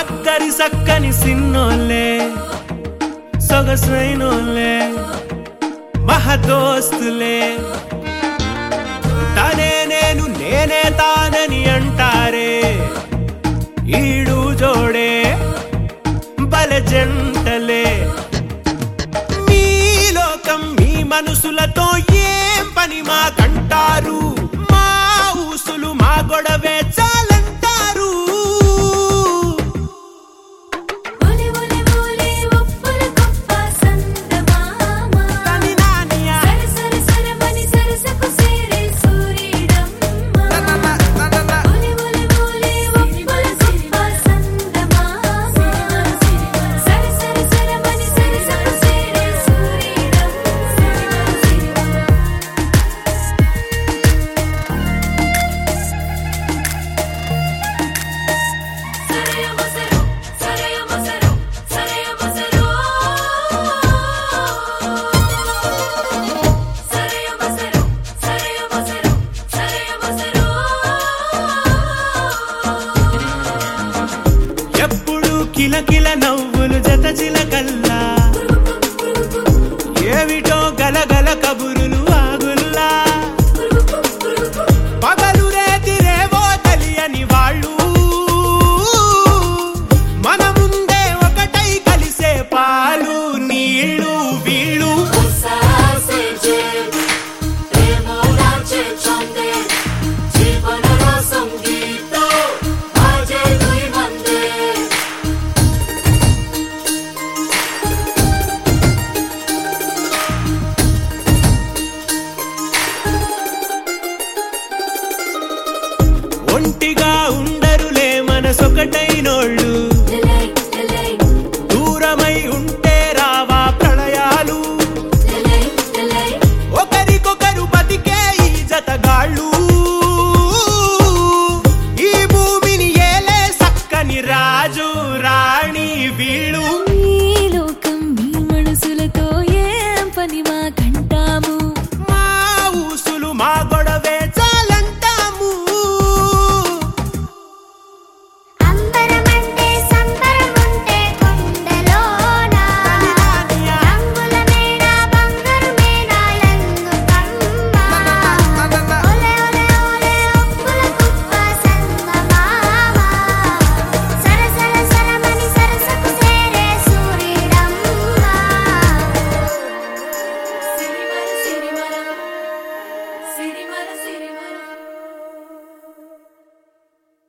అక్కరి సక్కని సిన్నోళ్ళే సొగసైనోళ్ళే మహదోస్తులే తనే నేను నేనే తానని అంటారే ఈడు జోడే బల జంటలే మీ లోకం మీ మనసులతో ఏం పని మాకంటారు మా ఊసులు మా గొడవే చాలంటారు ఒలి ఒలి ఒలి ఉప్పుల కప్ప సందమామ తని నానియా. సర సర సరమని సరసకు సేరే సూర్యుడమ్మ ఒలి ఒలి ఒలి ఉప్పుల కప్ప సందమామ సర సర సరమని సరసకు సేరే సూర్యుడమ్మ సరయ మసరు సరయ మసరు సరయ మసరు సరయ మసరు సరయ మసరు సరయ మసరు ఎప్పుడు కిలకిల నవ్వులు జత చిలకల్లా ఏమిటో గలగల కబురులు ఆగుల్లా పగలు రేతిరేవో తెలియని వాళ్ళు మన ముందే ఒకటై కలిసే పాలు నీళ్ళు వీళ్ళు సాసే జే ప్రేమోలాచే చందే జీవనర సంగీత ఆజే దుయి మందే ఒంటిగా ఉండరులే మనసొకటైనోళ్ళు